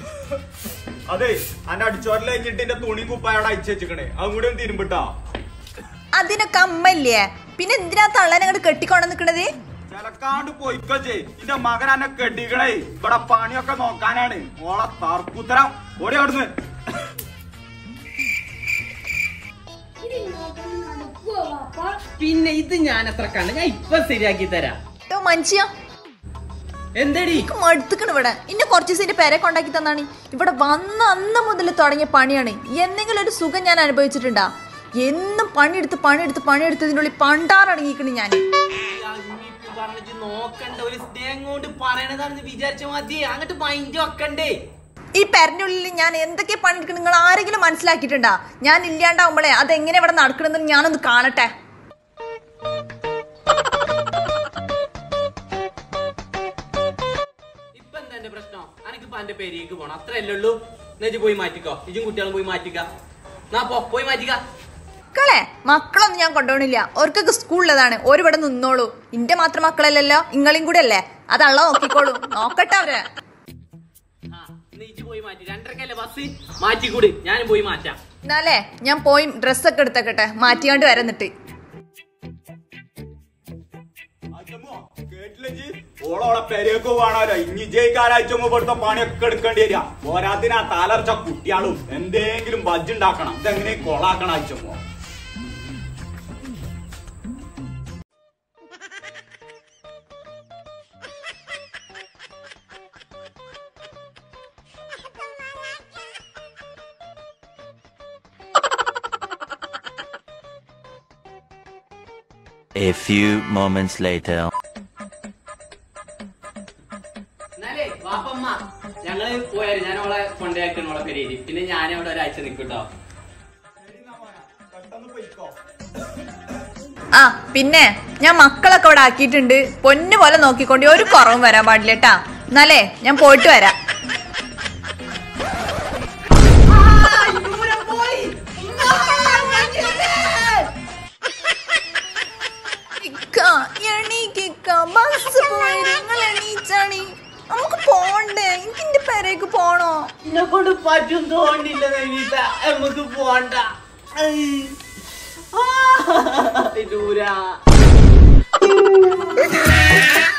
അതെ അന്റെ അടിച്ചോരൽ കഴിഞ്ഞിട്ട് എന്റെ തുണി കുപ്പായോടെ അയച്ചു വെച്ചിക്കണേ അതും കൂടി ഒന്ന് തിരുമ്പിട്ടാ അതിനൊക്കെ അമ്മല്ലേ പിന്നെ എന്തിനാ തള്ളനെ അങ്ങോട്ട് കെട്ടിക്കൊണ്ടു നിക്കണത് ചിലക്കാണ്ട് പോയിക്കോച്ചേ എന്റെ മകൻ എന്നെ കെട്ടിക്കണേ ഇവിടെ പണിയൊക്കെ നോക്കാനാണ് ഓളെ തർക്കുത്തരം ഓടി അവിടുന്ന് പിന്നെ ഇത് ഞാൻ എത്ര കണ്ട ഞാൻ ഇപ്പൊ ശരിയാക്കി തരാം ട്ടോ മനുഷ്യ എന്തടി എനിക്ക് മടുത്തുക്കണ് ഇവിടെ ഇന്നെ കുറച്ച് ദിവസം പേരെ കൊണ്ടാക്കി തന്നാണ് ഇവിടെ വന്ന അന്ന് മുതൽ തുടങ്ങിയ പണിയാണ് എന്തെങ്കിലും ഒരു സുഖം ഞാൻ അനുഭവിച്ചിട്ടുണ്ടാ എന്നും പണിയെടുത്ത് പണിയെടുത്ത് പണിയെടുത്തതിനുള്ളിൽ പണ്ടാറടങ്ങിക്കണ് ഞാൻ പറഞ്ഞിട്ട് നോക്കണ്ട ഒരു സ്നേഹം കൊണ്ട് പറയണതാണെന്ന് വിചാരിച്ച മതി അങ്ങോട്ട് മൈൻഡ് വെക്കണ്ടേ ഈ പെരനുള്ളിൽ ഞാൻ എന്തൊക്കെ പണിയെടുക്കണം നിങ്ങൾ ആരെങ്കിലും മനസ്സിലാക്കിയിട്ടുണ്ടാ ഞാൻ ഇല്ലാണ്ടാവുമ്പോഴേ അതെങ്ങനെ ഇവിടെ നടക്കണമെന്ന് ഞാനൊന്ന് കാണട്ടെ ഇപ്പൊ എന്താ എന്റെ പ്രശ്നം അനക്കിപ്പോ എന്റെ പേരേക്ക് പോണം അത്രയല്ലേ ഉള്ളൂ എന്നു പോയി മാറ്റിക്കോ ഇജും കുട്ടികളും പോയി മാറ്റിക്ക നാ പോ പോയി മാറ്റിക്ക മക്കളെ മക്കളൊന്നും ഞാൻ കൊണ്ടുപോകണില്ല ഓർക്കൊക്കെ സ്കൂളിലതാണ് ഓരിവിടെ നിന്നോളൂ ഇന്റെ മാത്രം മക്കളല്ലല്ലോ ഇങ്ങളെയും കൂടെ അല്ലേ അതള്ള നോക്കിക്കോളൂ നോക്കട്ടെ അവര് ആ ഇന്ന് ഇജ് പോയി മാറ്റി രണ്ടരക്കല്ലേ ബസ് മാറ്റിക്കൂടി ഞാനും പോയി മാറ്റാം എന്നാലേ ഞാൻ പോയി ഡ്രസ്സൊക്കെ എടുത്തേക്കട്ടെ മാറ്റിയാണ്ട് വരന്നിട്ട് അച്ഛമ്മോ, കേട്ടില്ലേ ഇജ്ജ്? ഓളോളെ പെരേക്ക് പോവാണല്ലോ ഇനി ജയിക്കാരാഴ്ച ഇവിടുത്തെ പണിയൊക്കെ എടുക്കേണ്ടി വരിക പോരാത്തിന് ആ തലർച്ച കുട്ടികളും എന്തെങ്കിലും ബജ്ജ് ഉണ്ടാക്കണം ഇതെങ്ങനെ കൊളാക്കണം അയച്ചമ്മോ A few moments later. എന്നാലേ വാപ്പമ്മ ഞങ്ങള് പോയാല് ഞാൻ അവളെ കൊണ്ടയാക്കണം അവളെ പേരേര് പിന്നെ ഞാൻ അവിടെ ഒരാഴ്ച നിൽക്കട്ടോ പെട്ടെന്ന് പോയിക്കോ ആ പിന്നെ ഞാൻ മക്കളൊക്കെ ഇവിടെ ആക്കിയിട്ടുണ്ട് പൊന്നു പോലെ നോക്കിക്കൊണ്ട് ഒരു കുറവും വരാൻ പാടില്ല കേട്ടാ എന്നാലേ ഞാൻ പോയിട്ട് വരാം ഇക്ക, എണീക്കിക്ക, ബസ് പോയി, നിങ്ങൾ എണീച്ചാണി. നമുക്ക് പോണ്ടേ എനിക്ക് എന്റെ പെരേക്ക് പോണോ എന്നെ കൊണ്ട് പറ്റും തോന്നില്ല നൈനീത്ത നമുക്ക് പോണ്ട ദൂരാ